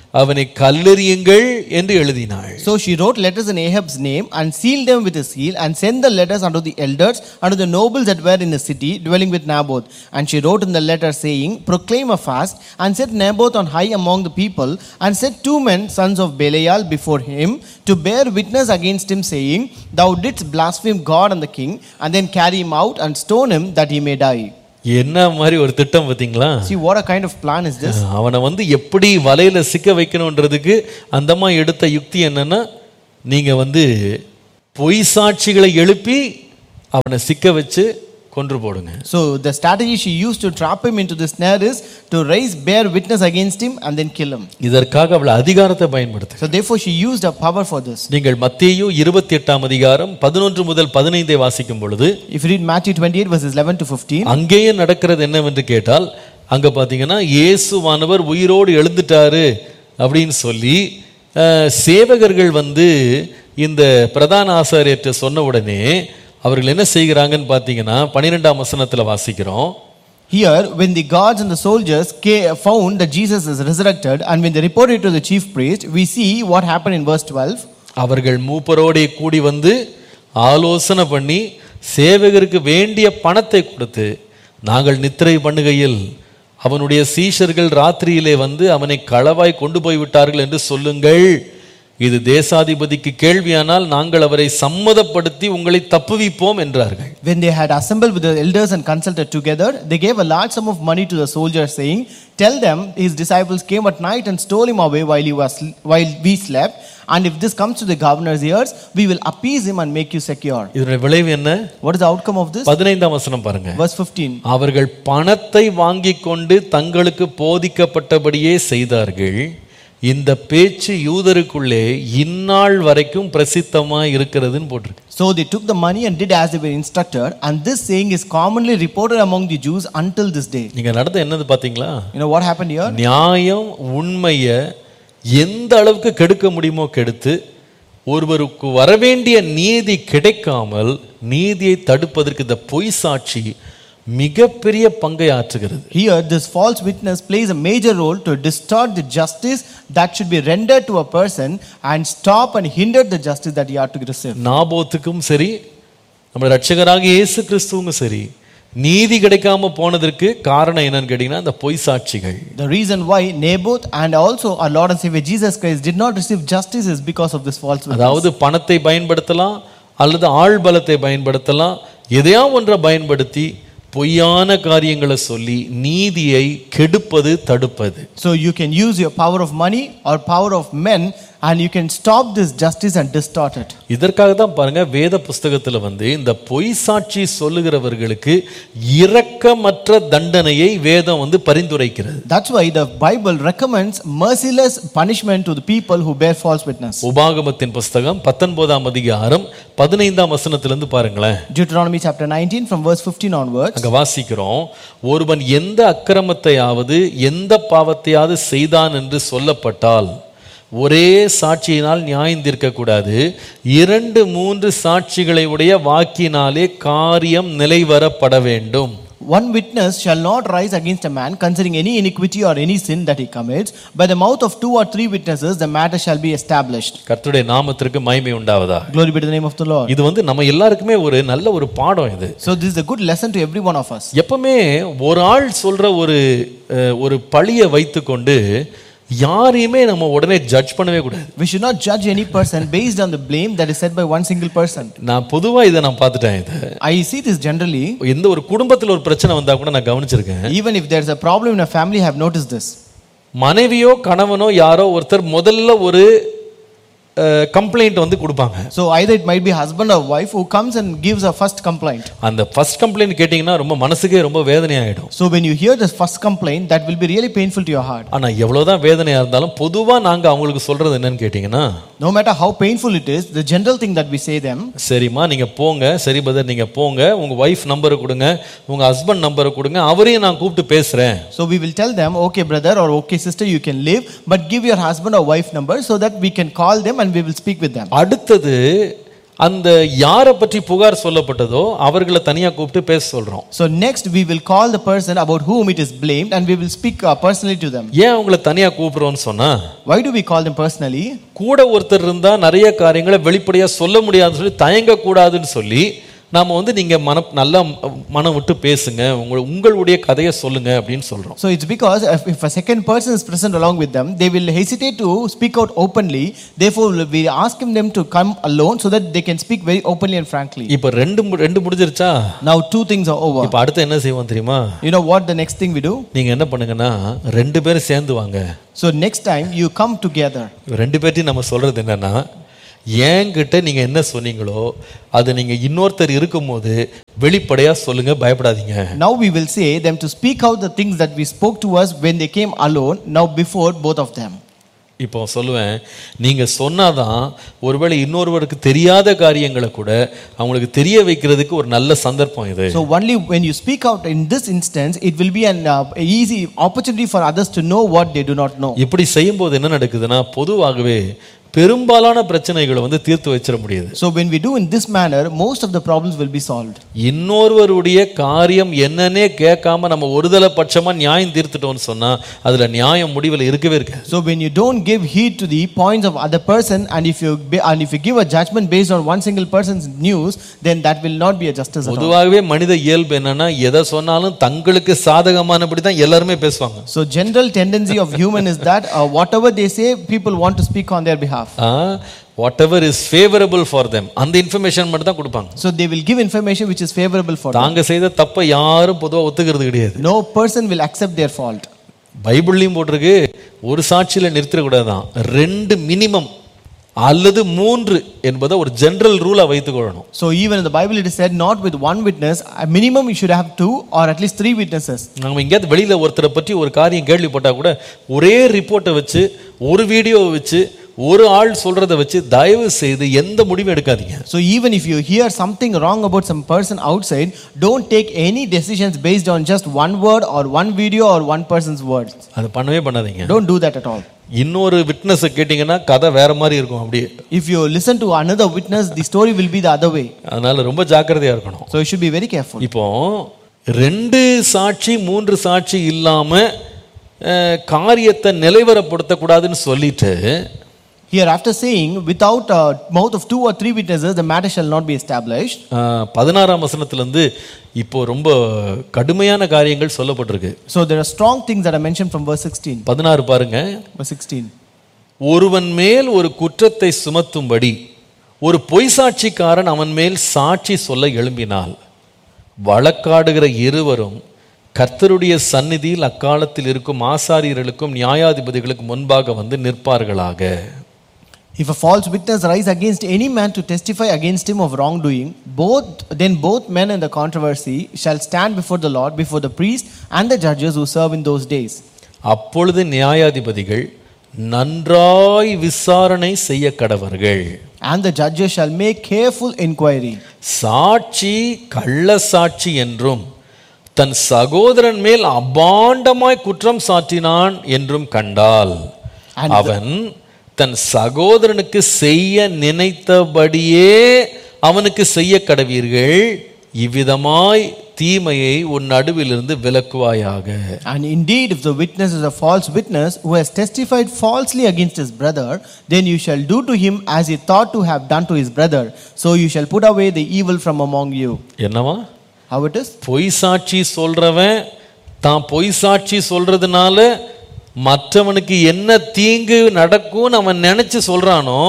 அவனை கல்லெறியுங்கள் என்று எழுதினாள் So she wrote letters in Ahab's name and sealed them with a seal and sent the letters unto the elders, unto the nobles that were in the city, dwelling with Naboth. And she wrote in the letter, saying, Proclaim a fast, and set Naboth on high among the people, and set two men, sons of Belial, before him, to bear witness against him, saying, Thou didst blaspheme God and the king, and then carry him out and stone him that he may die. என்ன மாதிரி ஒரு திட்டம் பார்த்தீங்களா See what a kind of plan is this? அவனை வந்து எப்படி வலையில சிக்க வைக்கணுன்றதுக்கு அந்தம்மா எடுத்த யுக்தி என்னன்னா நீங்க வந்து பொய் சாட்சிகளை எழுப்பி அவனை சிக்க வச்சு கொன்று போடுங்க So the strategy she used to trap him into the snare is to raise bear witness against him and then kill him. இதற்காக அவள் அதிகாரத்தை பயன்படுத்து So therefore she used her power for this. நீங்கள் மத்தேயு இருபத்தி எட்டாம் அதிகாரம் பதினொன்று முதல் பதினைந்தை வாசிக்கும் பொழுது If you read Matthew 28 verses 11 to 15, அங்கேயே நடக்கிறது என்னவென்று கேட்டால் அங்க பார்த்தீங்கன்னா இயேசுவானவர் உயிரோடு எழுந்துட்டாரு அப்படின்னு சொல்லி அஹ், சேவகர்கள் வந்து இந்த பிரதான ஆசாரியர்கிட்ட சொன்ன உடனே அவர்கள் என்ன செய்கிறாங்கன்னு பார்த்தீங்கன்னா பன்னிரெண்டாம் வசனத்துல வாசிக்கிறோம் here when the guards and the soldiers ca- found that Jesus is resurrected and when they reported it to the chief priest, we see what happened in verse 12. அவர்கள் மூப்பரோடே கூடி வந்து ஆலோசனை பண்ணி சேவகருக்கு வேண்டிய பணத்தை கொடுத்து நாங்கள் நித்திரை பண்ணுகையில் அவனுடைய சீஷர்கள் ராத்திரியிலே வந்து அவனை களவாய் கொண்டு போய் விட்டார்கள் என்று சொல்லுங்கள் இது தேசாதிபதிக்கு கேள்வியானால் நாங்கள் அவரை சம்மதப்படுத்தி உங்களை தப்புவிப்போம் என்றார்கள் When they had assembled with the elders and consulted together, they gave a large sum of money to the soldiers, saying, Tell them his disciples came at night and stole him away while, he was, while we slept. And if this comes to the governor's ears, we will appease him and make you secure. இதனுடைய விளைவு என்ன What is the outcome of this? பதினைந்தாம் வசனம் பாருங்க Verse 15. அவர்கள் பணத்தை வாங்கிக் கொண்டு தங்களுக்கு போதிக்கப்பட்டபடியே செய்தார்கள் இந்த பேச்சு யூதருக்குள்ளே இந்நாள் வரைக்கும் பிரசித்தமா இருக்கிறதுன்னு போட்டிருக்கு So they took the money and did as they were instructed, and this saying is commonly reported among the Jews until this day. நீங்க நடந்த என்னது பாத்தீங்களா You know what happened here? நியாயம் உண்மைய எந்த அளவுக்கு கெடுக்க முடியுமோ கெடுத்து ஒருவருக்கு வரவேண்டிய நீதி கிடைக்காமல் நீதியை தடுப்பதற்கு இந்த பொய் சாட்சி மிகப்பெரிய பங்கை ஆற்றுகிறது Here, this false witness plays a major role to distort the justice that should be rendered to a person and stop and hinder the justice that he ought to receive. நாபோத்துக்கும் சரி நம்ம ரட்சகராக இயேசு கிறிஸ்துவும் சரி நீதி கிடைக்காம போனதற்கு காரணம் என்னன்னு கேட்டீங்கன்னா அந்த பொய் சாட்சிகள் The reason why Naboth and also our Lord and Savior Jesus Christ did not receive justice is because of this false witness. அதாவது பணத்தை பயன்படுத்தலாம் அல்லது ஆள் பலத்தை பயன்படுத்தலாம் எதையா ஒன்றை பயன்படுத்தி பொய்யான காரியங்களை சொல்லி நீதியை கெடுப்பது தடுப்பது So you can use your power of money or power of men and you can stop this justice and distort it. இதற்காக தான் பாருங்க வேத புஸ்தகத்துல வந்து இந்த பொய் சாட்சி சொல்லுகிறவர்களுக்கு இரக்கமற்ற தண்டனையை வேதம் வந்து பரிந்துரைக்கிறது That's why the Bible recommends merciless punishment to the people who bear false witness. உபாகமத்தின் புஸ்தகம் பத்தொன்பதாம் அதிகாரம் பதினைந்தாம் வசனத்திலிருந்து பாருங்களேன் Deuteronomy chapter 19 from verse 15 onwards. அங்க வாசிக்கிறோம் ஒருவன் எந்த அக்கிரமத்தையாவது எந்த பாவத்தையாவது செய்தான் என்று சொல்லப்பட்டால் ஒரே சாட்சியினால் நியாயம் தீர்க்கக்கூடாது இரண்டு மூன்று சாட்சிகளை உடைய வாக்கினாலே காரியம் நிலைவரப்பட வேண்டும் One witness shall not rise against a man concerning any iniquity or any sin that he commits. By the mouth of two or three witnesses, the matter shall be established. கர்த்தருடைய நாமத்திற்கு மகிமை உண்டாவதா Glory be to the name of the Lord. இது வந்து நம்ம எல்லாருக்குமே ஒரு நல்ல ஒரு பாடம் இது So, this is a good lesson to every one of us. எப்பவுமே ஒரு ஆள் சொல்ற ஒரு அஹ், ஒரு பழியை வைத்துக்கொண்டு யாரையுமே நம்ம உடனே ஜட்ஜ் பண்ணவே கூடாது We should not judge any person based on the blame that is said by one single person. நான் பொதுவா இதை நான் பார்த்துட்டேன் இதை I see this generally. எந்த ஒரு குடும்பத்தில் ஒரு பிரச்சனை வந்தா கூட நான் கவனிச்சிருக்கேன் Even if there's a problem in a family, I have noticed this. மனைவியோ கணவனோ யாரோ ஒருத்தர் முதல்ல ஒரு கம்ப்ளைண்ட் வந்து கொடுப்பாங்க So, either it might be husband or wife who comes and gives a first complaint. அந்த ஃபர்ஸ்ட் கம்ப்ளைண்ட் கேட்டிங்கன்னா ரொம்ப மனசுக்கே ரொம்ப வேதனையாயிடும் So, when you hear this first complaint, that will be really painful to your heart. ஆனா எவ்வளவுதான் வேதனையா இருந்தாலும் பொதுவா நாங்க அவங்களுக்கு சொல்றது என்னன்னு கேட்டிங்கன்னா No matter how painful it is, the general thing that we say them, சரிம்மா நீங்க போங்க சரி பதர் நீங்க போங்க உங்க ஒய்ஃப் நம்பரை கொடுங்க உங்க ஹஸ்பண்ட் நம்பரை கொடுங்க அவரையும் நான் கூப்பிட்டு பேசுறேன் So we will tell them, okay, brother or okay, sister, you can leave, but give your husband or wife number so that we can call them and we will speak with them. அடுத்தது அந்த யாரை பற்றி புகார் சொல்லப்பட்டதோ அவர்களை தனியா கூப்பிட்டு பேச சொல்றோம் So next we will call the person about whom it is blamed and we will speak uh, personally to them. ஏன் அவங்கள தனியா கூப்பிடுறோம்னு சொன்னா Why do we call them personally? கூட ஒருத்தர் இருந்தா நிறைய காரியங்களை வெளிப்படையா சொல்ல முடியாதுன்னு சொல்லி தயங்க கூடாதுன்னு சொல்லி நாம வந்து நீங்க மன நல்லா மனம் விட்டு பேசுங்க உங்க உங்களுடைய கதையை சொல்லுங்க அப்படின்னு சொல்றோம் So it's because if, if a second person is present along with them, they will hesitate to speak out openly. Therefore, we are asking them to come alone so that they can speak very openly and frankly. இப்ப ரெண்டு மு- ரெண்டு முடிஞ்சிருச்சா Now two things are over. இப்ப அடுத்து என்ன செய்வோம் தெரியுமா You know what the next thing we do? நீங்க என்ன பண்ணுங்கன்னா ரெண்டு பேரும் சேர்ந்து வாங்க So next time you come together. ரெண்டு பேர்ட்டையும் நம்ம சொல்றது என்னன்னா என்கிட்ட நீங்க என்ன சொன்னீங்களோ அது நீங்க இன்னொருத்தர் இருக்கும்போது வெளிப்படையா சொல்லுங்க பயப்படாதீங்க Now we will say them to speak out the things that we spoke to us when they came alone. Now before both of them. இப்போ சொல்லுவேன் நீங்க சொன்னாதான் ஒருவேளை இன்னொருவருக்கு தெரியாத காரியங்களை கூட அவங்களுக்கு தெரிய வைக்கிறதுக்கு ஒரு நல்ல சந்தர்ப்பம் இது So only when you speak out in this instance, it will be an uh, easy opportunity for others to know what they do not know. இப்படி செய்யும்போது என்ன நடக்குதுன்னா பொதுவாகவே பெரும்பாலான பிரச்சனைகளை வந்து தீர்த்து வச்சிட முடியுது So when we do in this manner, most of the problems will be solved. இன்னொருவருடைய காரியம் என்னன்னே கேட்காம நம்ம ஒருதலை பட்சமா நியாயம் தீர்த்துட்டோம்னு சொன்னா அதுல நியாயம் முடிவில் இருக்கவே இருக்காது So when you don't give heed to the points of other person, and if you be- and if you give a judgment based on one single person's news, then that will not be a justice at all. பொதுவாகவே மனித இயல்பு என்னன்னா எதை சொன்னாலும் தங்களுக்கு சாதகமானபடி தான் எல்லாருமே பேசுவாங்க So general tendency of human is that uh, whatever they say, people want to speak on their behalf. Whatever is favourable for them அந்த இன்ஃபர்மேஷன் மட்டும் தான் கொடுப்பாங்க So they will give information which is favorable for them. தாங்க செய்த தப்பை யாரும் பொதுவா ஒத்துக்கிறது கிடையாது No person will accept their fault. பைபிள்லையும் போட்டிருக்கு ஒரு சாட்சியில நிறுத்திடக்கூடாதான் ரெண்டு மினிமம் அல்லது மூன்று என்பதை ஒரு ஜெனரல் ரூலா வைத்துக் கொள்ளணும் So even in the Bible it is said not with one witness, a minimum you should have two or at least three witnesses. நம்ம எங்கேயாவது வெளியில ஒருத்தரை பற்றி ஒரு காரியம் கேள்விப்பட்டா கூட ஒரே ரிப்போர்ட்டை வச்சு ஒரு வீடியோவை வச்சு ஒரு ஆள் சொல்றதை வச்சு தயவு செய்து எந்த முடிவும் எடுக்காதீங்க So even if you hear something wrong about some person outside, don't take any decisions based on just one word or one video or one person's words. அது பண்ணவே பண்ணாதீங்க Don't do that at all. இன்னொரு விட்னஸை கேட்டிங்கன்னா கதை வேற மாதிரி இருக்கும் அப்படியே If you listen to another witness, the story will be the other way. அதனால ரொம்ப ஜாக்கிரதையா இருக்கணும் So you should be very careful. இப்போ ரெண்டு சாட்சி மூன்று சாட்சி இல்லாம அஹ், காரியத்தை நிலைவரப்படுத்தக்கூடாதுன்னு சொல்லிட்டு Here, after saying, without a mouth of two or three witnesses, the matter shall not be established. அஹ், பதினாறாம் வசனத்திலிருந்து இப்போ ரொம்ப கடுமையான காரியங்கள் சொல்லப்பட்டிருக்கு So there are strong things that are mentioned from verse 16. பதினாறு பாருங்க Verse 16. ஒருவன் மேல் ஒரு குற்றத்தை சுமத்தும்படி ஒரு பொய் சாட்சிக்காரன் அவன் மேல் சாட்சி சொல்ல எழும்பினால் வழக்காடுகிற இருவரும் கர்த்தருடைய சந்நிதியில் அக்காலத்தில் இருக்கும் ஆசாரியர்களுக்கும் நியாயாதிபதிகளுக்கும் முன்பாக வந்து நிற்பார்களாக If a false witness rise against any man to testify against him of wrongdoing, both then both men in the controversy shall stand before the Lord, before the priest and the judges who serve in those days. அப்பொழுது நியாயாதிபதிகள் நன்றாய் விசாரணை செய்ய கடவர்கள் And the judges shall make careful inquiry. சாட்சி கள்ள சாட்சி என்றும் தன் சகோதரன் மேல் அபாண்டமாய் குற்றம் சாட்டினான் என்றும் கண்டால் And the- அவன் தன் சகோதரனுக்கு செய்ய நினைத்தபடியே அவனுக்கு செய்ய கடவீர்கள் இவ்விதமாய் தீமையை உன் நடுவிலிருந்து விலக்குவாயாக And indeed, if the witness is a false witness who has testified falsely against his brother, then you shall do to him as he thought to have done to his brother. So you shall put away the evil from among you. என்னவா How it is? பொய் சாட்சி சொல்றவன் தான் பொய் சாட்சி சொல்றதுனால மற்றவனுக்கு என்ன தீங்கு நடக்கும்னு அவன் நினைச்சு சொல்றானோ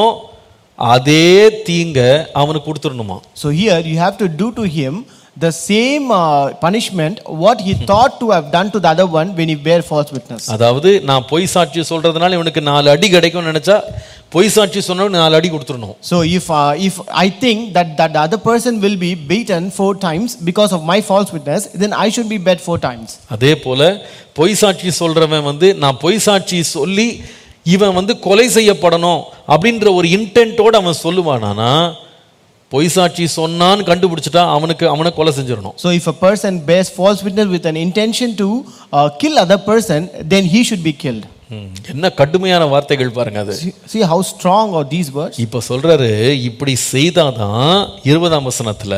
அதே தீங்க அவனுக்கு கொடுத்துடணுமா So here you have to do to him the same uh, punishment what he thought to have done to the other one when he bear false witness. அதாவது நான் பொய் சாட்சி சொல்றதுனால இவனுக்கு நாலு அடி கிடைக்கும்னு நினைச்சா பொய் சாட்சி சொன்னவனுக்கு நாலு அடி கொடுத்துடணும் So if uh, if I think that that the other person will be beaten four times because of my false witness, then I should be bet four times. அதே போல பொய் சாட்சி சொல்றவன் வந்து நான் பொய் சாட்சி சொல்லி இவன் வந்து கொலை செய்யப்படணும் அப்படின்ற ஒரு இன்டென்ட்டோட அவன் சொல்லுவானானா பொய் சாட்சி சொன்னான்னு கண்டுபிடிச்சிட்டா அவனுக்கு அவனை கொலை செஞ்சிடணும் So if a person bears false witness with an intention to uh, kill other person, then he should be killed. ம், என்ன கடுமையான வார்த்தைகள் பாருங்க அது See, see how strong are these words? இப்ப சொல்றாரு இப்படி செய்தாதான் இருபதாம் வசனத்துல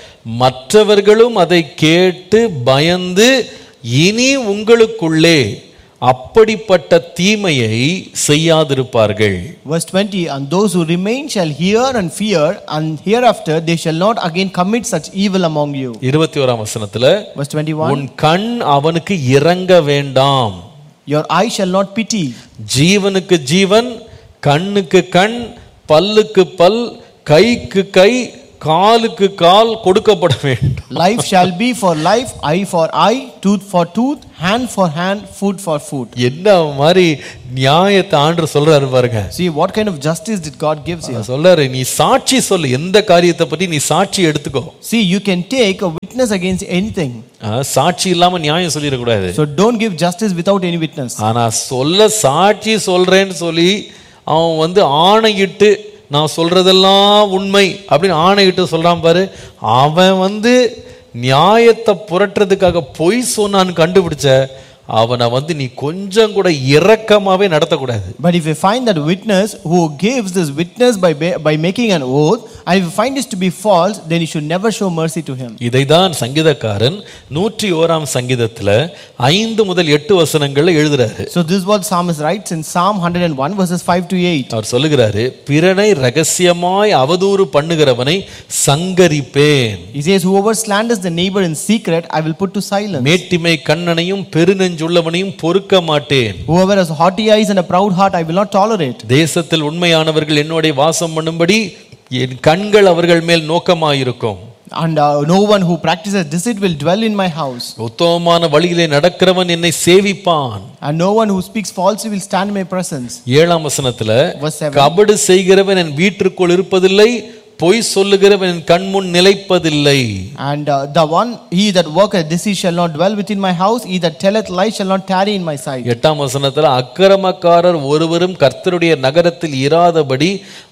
மற்றவர்களும் அதை கேட்டு பயந்து இனி உங்களுக்குள்ளே அப்படிப்பட்ட தீமையை செய்யாதிருப்பார்கள் Verse 20 And those who remain shall hear and fear, and hereafter they shall not again commit such evil among you. இருபத்தி ஓராம் வசனத்துல Verse 21 உன் கண் அவனுக்கு இறங்க வேண்டாம் Your eye shall not pity. ஜீவனுக்கு ஜீவன் கண்ணுக்கு கண் பல்லுக்கு பல் கைக்கு கை காலுக்கு கால் கொடுக்கப்பட வேண்டும் Life shall be for life, eye for eye, tooth for tooth, hand for hand, foot for foot. என்ன மாதிரி நியாயத்தை ஆண்டு சொல்றாரு பாருங்க See what kind of justice did God gives here? சொல்றாரு நீ சாட்சி சொல்லு எந்த காரியத்தை பத்தி நீ சாட்சி எடுத்துக்கோ See, you can take a witness against anything. ஆ, சாட்சி இல்லாம நியாயம் சொல்லிடக்கூடாது So don't give justice without any witness. ஆனா சொல்ல சாட்சி சொல்றேன்னு சொல்லி அவன் வந்து ஆணையிட்டு நான் சொல்றதெல்லாம் உண்மை அப்படின்னு ஆணையிட்டு சொல்றான் பாரு அவன் வந்து நியாயத்தை புரட்டுறதுக்காக பொய் சொன்னான்னு கண்டுபிடிச்ச அவனை வந்து நீ கொஞ்சம் கூட இரக்கமாவே நடத்தக்கூடாது But if you find that witness who gives this witness by, ba- by making an oath, and if you find this to be false, then you should never show mercy to him. இதைதான் சங்கீதக்காரன் நூற்றி ஓராம் சங்கீதத்துல ஐந்து முதல் எட்டு வசனங்கள்ல எழுதுறாரு So this is what psalmist writes in Psalm 101 verses 5 to 8. அவர் சொல்லுகிறாரு பிறனை ரகசியமாய் அவதூறு பண்ணுகிறவனை சங்கரிப்பேன் He says, Whoever slanders the neighbor in secret, I will put to silence. மேட்டிமை கண்ணனையும் பெருநெஞ்சுள்ளவனையும் பொறுக்க மாட்டேன் Whoever has haughty eyes and a proud heart, I will not tolerate. தேசத்தில் உண்மையானவர்கள் என்னோட வாசம் பண்ணும்படி என் கண்கள் அவர்கள் மேல் நோக்கமாயிருக்கும் And uh, no one who practices deceit will dwell in my house. உத்தமமான வழியிலே நடக்கிறவன் என்னை சேவிப்பான் And no one who speaks falsely will stand in my presence. ஏழாம் வசனத்துல Verse 7. கபடு செய்கிறவன் என் வீட்டிற்குள் இருப்பதில்லை பொய் சொல்லுகிறவன் என் கண்முன் நிலைப்பதில்லை And uh, the one, he that worketh deceit shall not dwell within my house, he that telleth lies shall not tarry in my sight. எட்டாம் வசனத்துல அக்கிரமக்காரர் ஒருவரும் கர்த்தருடைய நகரத்தில் இராதபடி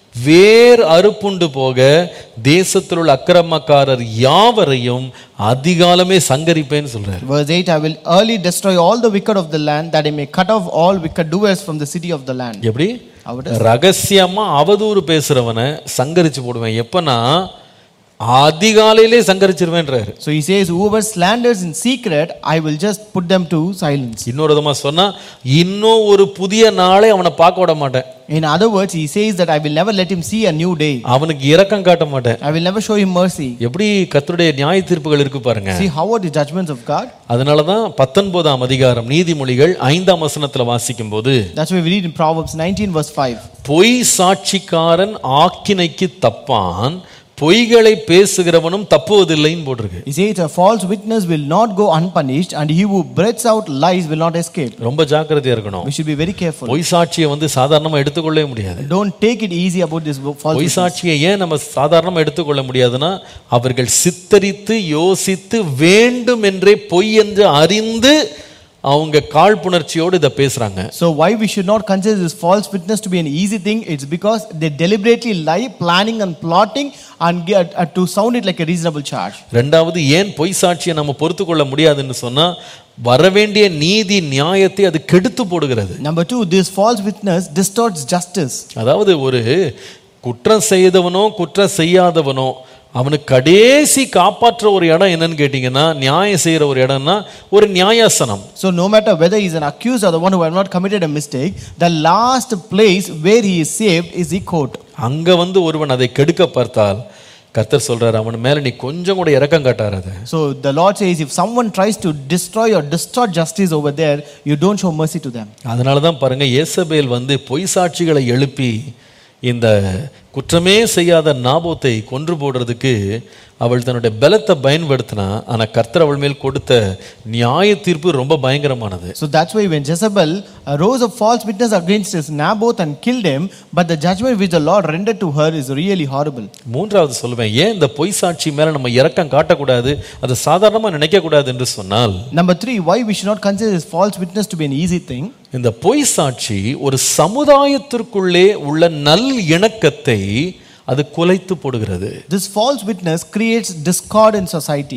வேர் அறுப்புண்டு போக தேசத்தில் உள்ள அக்கிரமக்காரர் யாவரையும் அதிகாலமே சங்கரிப்பேன்னு சொல்றாரு Verse 8 I will early destroy all the wicked of the land, that I may cut off all wicked doers from the city of the land. எப்படி How it ரகசியமா அவதூறு பேசுறவனை சங்கரிச்சு போடுவேன் எப்பன்னா அதிகாலையிலே சங்கரிச்சிருவேன்றாரு So he says, Whoever slanders in secret, I will just put them to silence. இன்னொரு விதமா சொன்னா இன்னும் ஒரு புதிய நாளை அவனை பார்க்க விட மாட்டேன் In other words, he says that I will never let him see a new day. அவனுக்கு இரக்கம் காட்ட மாட்டேன் I will never show him mercy. எப்படி கர்த்தருடைய நியாய தீர்ப்புகள் இருக்கு பாருங்க See how are the judgments of God? அதனால தான் பத்தொன்பதாம் அதிகாரம் நீதிமொழிகள் ஐந்தாம் வசனத்துல வாசிக்கும் போது That's why we read in Proverbs 19, verse 5. பொய் சாட்சிக்காரன் ஆக்கினைக்கு தப்பான் பொய்களை பேசுகிறவனும் தப்புவதில்லைன்னு போட்டிருக்கு He says, A false witness will not go unpunished, and he who breathes out lies will not escape. ரொம்ப ஜாக்கிரதையா இருக்கணும் We should be very careful. பொய் சாட்சியை வந்து சாதாரணமா எடுத்துக்கொள்ளவே முடியாது Don't take it easy about this false பொய் witness. சாட்சியை ஏன் நம்ம சாதாரணமா எடுத்துக்கொள்ள முடியாதுன்னா அவர்கள் சித்தரித்து யோசித்து வேண்டும் என்றே பொய் என்று அறிந்து அவங்க காழ்ப்புணர்ச்சியோடு இதை பேசுறாங்க So why we should not consider this false witness to be an easy thing? It's because they deliberately lie, planning and plotting, and get uh, to sound it like a reasonable charge. ரெண்டாவது ஏன் பொய் சாட்சியை நம்ம பொறுத்து கொள்ள முடியாதுன்னு சொன்னா வரவேண்டிய நீதி நியாயத்தை அது கெடுத்து போடுகிறது Number two, this false witness distorts justice. அதாவது ஒரு குற்றம் செய்தவனோ குற்றம் செய்யாதவனோ அவனுக்கு கடைசி காப்பாற்ற ஒரு இடம் என்னன்னு கேட்டிங்கன்னா நியாயம் செய்யற ஒரு இடம்னா ஒரு நியாயாசனம் So no matter whether he is an accused or the one who have not committed a mistake, the last place where he is saved is the court. அங்க வந்து ஒருவன் அதை கெடுக்க பார்த்தால் கர்த்தர் சொல்றாரு அவன் மேல நீ கொஞ்சம் கூட இரக்கம் காட்டாத So the Lord says, if someone tries to destroy or distort justice over there, you don't show mercy to them. அதனால தான் பாருங்க ஏசபேல் வந்து பொய் சாட்சிகளை எழுப்பி இந்த குற்றமே செய்யாத நாபோத்தை கொன்று போடுறதுக்கு அவள் தன்னுடைய பலத்தை பயன்படுத்தினா ஆனா கர்த்தர் அவள் மேல் கொடுத்த நியாய தீர்ப்பு ரொம்ப பயங்கரமானது So that's why when Jezebel arose a false witness against his Naboth and killed him, but the judgment which the Lord rendered to her is really horrible. மூன்றாவது சொல்லுவேன் ஏன் இந்த பொய் சாட்சி மேல நம்ம இரக்கம் காட்டக்கூடாது அதை சாதாரணமா நினைக்க கூடாது என்று சொன்னால் Number three, why we should not consider this false witness to be an easy thing? இந்த பொய் சாட்சி ஒரு சமுதாயத்திற்குள்ளே உள்ள நல் இணக்கத்தை அது குலைத்து போடுகிறது This false witness creates discord in society.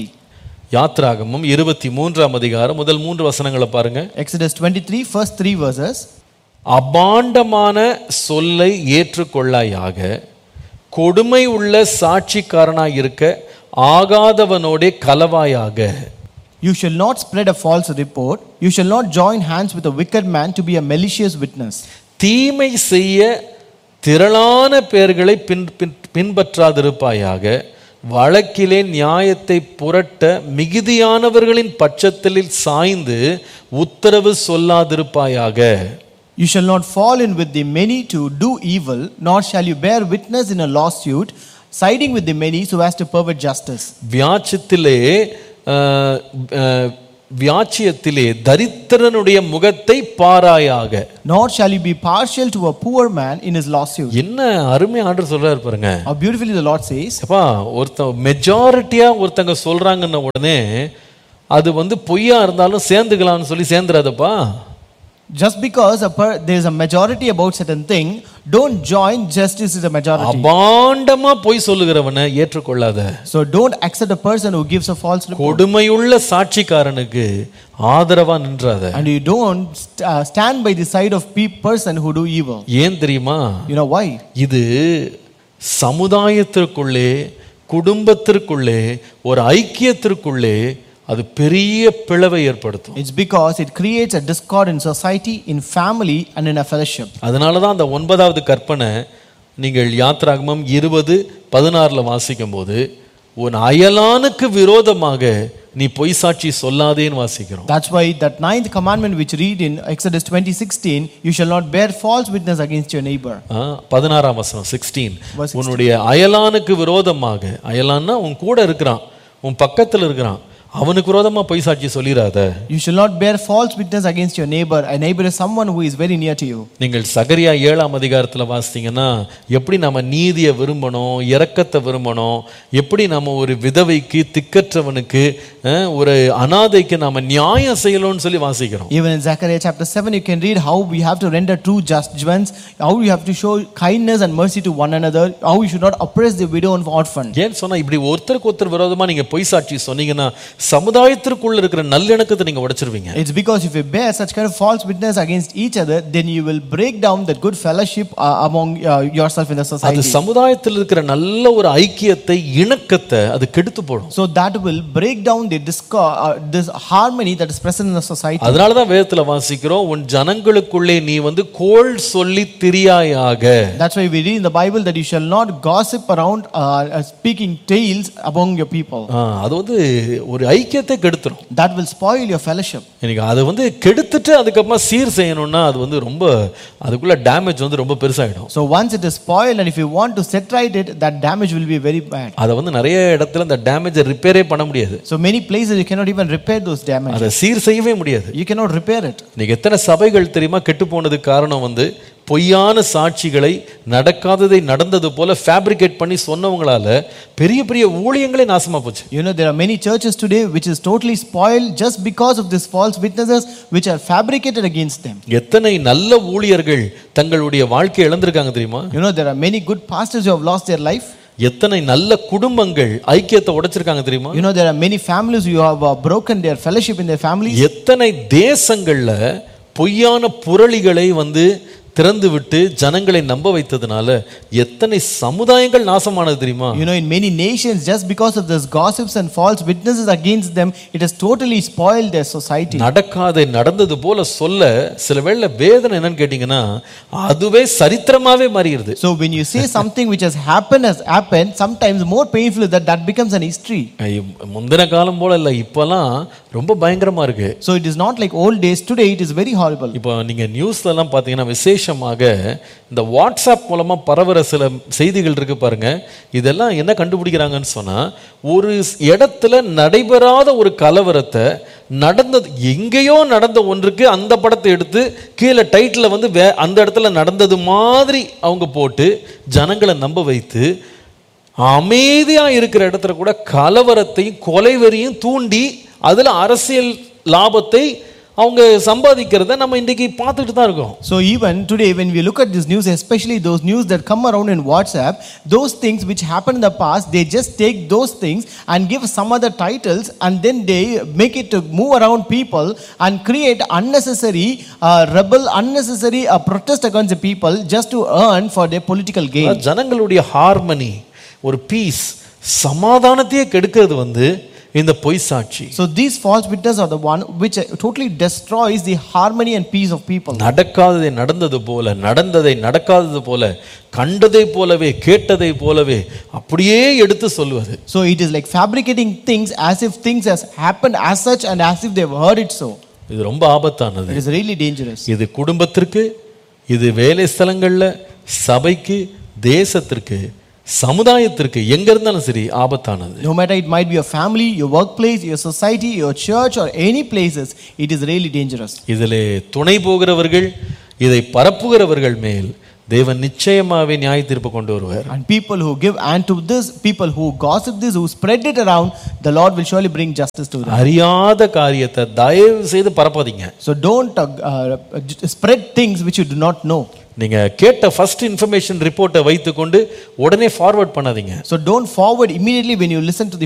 யாத்ராகமம் இருபத்தி மூன்றாம் அதிகாரம் முதல் மூன்று வசனங்களை பாருங்க Exodus 23, first three verses. அபாண்டமான சொல்லை ஏற்றுக்கொள்ளாயாக கொடுமை உள்ள சாட்சிக்காரனாய் இருக்க ஆகாதவனோடே கலவாயாக You shall not spread a false report. You shall not join hands with a wicked man to be a malicious witness. தீமை செய்ய திரளான பேர்களை பின் பின் பின்பற்றாதிருப்பாயாக வழக்கிலே நியாயத்தை புரட்ட மிகுதியானவர்களின் பட்சத்தில் சாய்ந்து உத்தரவு சொல்லாதிருப்பாயாக You shall not fall in with the many to do evil, nor shall you bear witness in a lawsuit, siding with the many so as to pervert justice. வியாட்சத்திலே அஹ், அஹ், வியாச்சியத்திலே தரித்திரனுடைய முகத்தை பாராயாக Nor shall you be partial to a poor man in his lawsuit. என்ன அருமை ஆண்டு சொல்றாரு பாருங்க How beautifully the Lord says, அப்பா ஒருத்த மெஜாரிட்டியா ஒருத்தங்க சொல்றாங்கன்ன உடனே அது வந்து பொய்யா இருந்தாலும் சேர்ந்துக்கலாம்னு சொல்லி சேர்ந்துடாதப்பா just because a per- there is a majority about certain thing, don't join just as is a majority. அபாண்டமா பொய் சொல்லுகிறவனை ஏற்றுக்கொள்ளாத So don't accept a person who gives a false report. கொடுமையுள்ள சாட்சிக்காரனுக்கு ஆதரவா நின்றாத And you don't st- uh, stand by the side of pe- person who do evil. ஏன் தெரியுமா You know why? இது சமுதாயத்திற்குள்ளே குடும்பத்திற்குள்ளே ஒரு ஐக்கியத்திற்குள்ளே அது பெரிய பிளவை ஏற்படுத்தும் It's because it creates a discord in society, in family, and in a fellowship. அதனால தான் அந்த ஒன்பதாவது கற்பனை நீங்கள் யாத்ராகமம் இருபது பதினாறில் வாசிக்கும் போது உன் அயலானுக்கு விரோதமாக நீ பொய் சாட்சி சொல்லாதேன்னு வாசிக்கிறோம் That's why that ninth commandment which read in Exodus 20:16, you shall not bear false witness against your neighbor. ஆ, பதினாறாம் வசனம் சிக்ஸ்டீன் Verse உன்னுடைய அயலானுக்கு விரோதமாக அயலான்னா உன் கூட இருக்கிறான் உன் பக்கத்தில் இருக்கிறான் அவனுக்கு விரோதமா பொய் சாட்சி சொல்லிடாத You shall not bear false witness against your neighbor. A neighbor is someone who is very near to you. நீங்கள் சகரியா ஏழாம் அதிகாரத்தில் வாசித்தீங்கன்னா எப்படி நம்ம நீதியை விரும்பணும் இரக்கத்தை விரும்பணும் எப்படி நம்ம ஒரு விதவைக்கு திக்கற்றவனுக்கு அஹ், ஒரு அனாதைக்கு நாம நியாயம் செய்யணும்னு சொல்லி வாசிக்கிறோம் Even in Zechariah chapter 7, you can read how we have to render true judgments, how we have to show kindness and mercy to one another, how we should not oppress the widow and orphan. ஏன் சொன்னா இப்படி ஒருத்தருக்கு ஒருத்தர் விரோதமா நீங்க பொய் சாட்சி சொன்னீங்கன்னா சமுதாயத்திற்குள்ள இருக்கிற நல்லிணக்கத்தை நீங்க உடைச்சிருவீங்க It's because if you bear such kind of false witness against each other, then you will break down that good fellowship uh, among uh, yourself in the அது society. சமுதாயத்தில் இருக்கிற நல்ல ஒரு ஐக்கியத்தை இணக்கத்தை அது கெடுத்து போடும் So that will break down the discord, uh, this harmony that is present in the society. அதனால தான் வேதத்துல வாசிக்கிறோம் உன் ஜனங்களுக்குள்ளே நீ வந்து கோள் சொல்லி திரியாயாக That's why we read in the Bible that you shall not gossip around uh, uh, speaking tales among your people. ஆ, அது வந்து ஒரு ஐக்கியத்தை கெடுத்துரும் That will spoil your fellowship. எனக்கு அதை வந்து கெடுத்துட்டு அதுக்கப்புறமா சீர் செய்யணும்னா அது வந்து ரொம்ப அதுக்குள்ள டேமேஜ் வந்து ரொம்ப பெருசாயிடும் So once it is spoiled, and if you want to set right it, that damage will be very bad. அதை வந்து நிறைய இடத்துல அந்த டேமேஜை ரிப்பேரே பண்ண முடியாது So many places you cannot even repair those damage. அதை சீர் செய்யவே முடியாது You cannot repair it. இன்னைக்கு எத்தனை சபைகள் தெரியுமா கெட்டு போனதுக்கு காரணம் வந்து பொய்யான சாட்சிகளை நடக்காததை நடந்தது போல ஃபேப்ரிகேட் பண்ணி சொன்னவங்களால பெரிய பெரிய ஊழியங்களே நாசமா போச்சு You know, there are many churches today which is totally spoiled just because of these false witnesses which are fabricated against them. எத்தனை நல்ல ஊழியர்கள் தங்களுடைய வாழ்க்கையை இழந்திருக்காங்க தெரியுமா You know, there are many good pastors who have lost their life. எத்தனை நல்ல குடும்பங்கள் ஐக்கியத்தை உடைச்சிருக்காங்க தெரியுமா You know, there are many families who have uh, broken their fellowship in their families. எத்தனை தேசங்கள்ல பொய்யான புரளிகளை வந்து திறந்து விட்டு ஜனங்களை நம்ப வைத்ததுனால எத்தனை சமுதாயங்கள் நாசமானது தெரியுமா You know, in many nations, just because of this gossips and false witnesses against them, it has totally spoiled their society. நடக்காத நடந்தது போல சொல்ல சில வேளை வேதனை என்னன்னு கேட்டீங்கன்னா அதுவே சரித்திரமாவே மாறிடுது So when you say something which has happened has happened, sometimes more painful is that that becomes an history. ஐ- முந்தின காலம் போல இல்லை இப்போல்லாம் ரொம்ப பயங்கரமா இருக்கு So it is not like old days. Today it is very horrible. இப்போ நீங்க நியூஸ்ல எல்லாம் பார்த்தீங்கன்னா விசேஷமாக இந்த வாட்ஸ்அப் மூலமா பரவுற சில செய்திகள் இருக்கு பாருங்க இதெல்லாம் என்ன கண்டுபிடிக்கிறாங்கன்னு சொன்னா ஒரு இடத்துல நடைபெறாத ஒரு கலவரத்தை நடந்தது எங்கேயோ நடந்த ஒன்றுக்கு அந்த படத்தை எடுத்து கீழே டைட்டில் வந்து வே அந்த இடத்துல நடந்தது மாதிரி அவங்க போட்டு ஜனங்களை நம்ப வைத்து அமைதியா இருக்கிற இடத்துல கூட கலவரத்தையும் கொலைவெறியும் தூண்டி அதுல அரசியல் லாபத்தை அவங்க சம்பாதிக்கிறத நம்ம இன்றைக்கு பார்த்துட்டு தான் இருக்கோம் So even today, when we look at this news, especially those news that come around in WhatsApp, those things which happened in the past, they just take those things and give some other titles, and then they make it to move around people and create unnecessary uh, rebel, unnecessary uh, protest against the people just to earn for their political gain. அதாவது ஜனங்களுடைய harmony ஒரு piece சமாதானத்தையே கெடுக்கிறது வந்து இந்த பொய் சாட்சி So these false witnesses are the one which uh, totally destroys the harmony and peace of people. நடக்காததை நடந்தது போல நடந்ததை நடக்காதது போல கண்டதை போலவே கேட்டதை போலவே அப்படியே எடுத்து சொல்வது So it is like fabricating things as if things has happened as such and as if they've heard it so. இது ரொம்ப ஆபத்தானது It is really dangerous. இது குடும்பத்திற்கு இது வேலை ஸ்தலங்கள்ல சபைக்கு தேசத்திற்கு சமுதாயத்திற்கு எங்க இருந்தாலும் சரி ஆபத்தானது No matter it might be your family, your workplace, your society, your church, or any places, it is really dangerous. இதிலே துணை போகிறவர்கள் இதை பரப்புகிறவர்கள் மேல் தேவன் நிச்சயமாவே நியாய தீர்ப்பு கொண்டு வருவார் And people who give hand to this, people who gossip this, who spread it around, the Lord will surely bring justice to them. அறியாத காரியத்தை தயவு செய்து பரப்பாதீங்க So don't uh, uh, spread things which you do not know. நீங்க கேட்ட first information ரிப்போர்ட்டை வைத்துக்கொண்டு உடனே forward பண்ணாதீங்க So don't forward immediately when you listen to the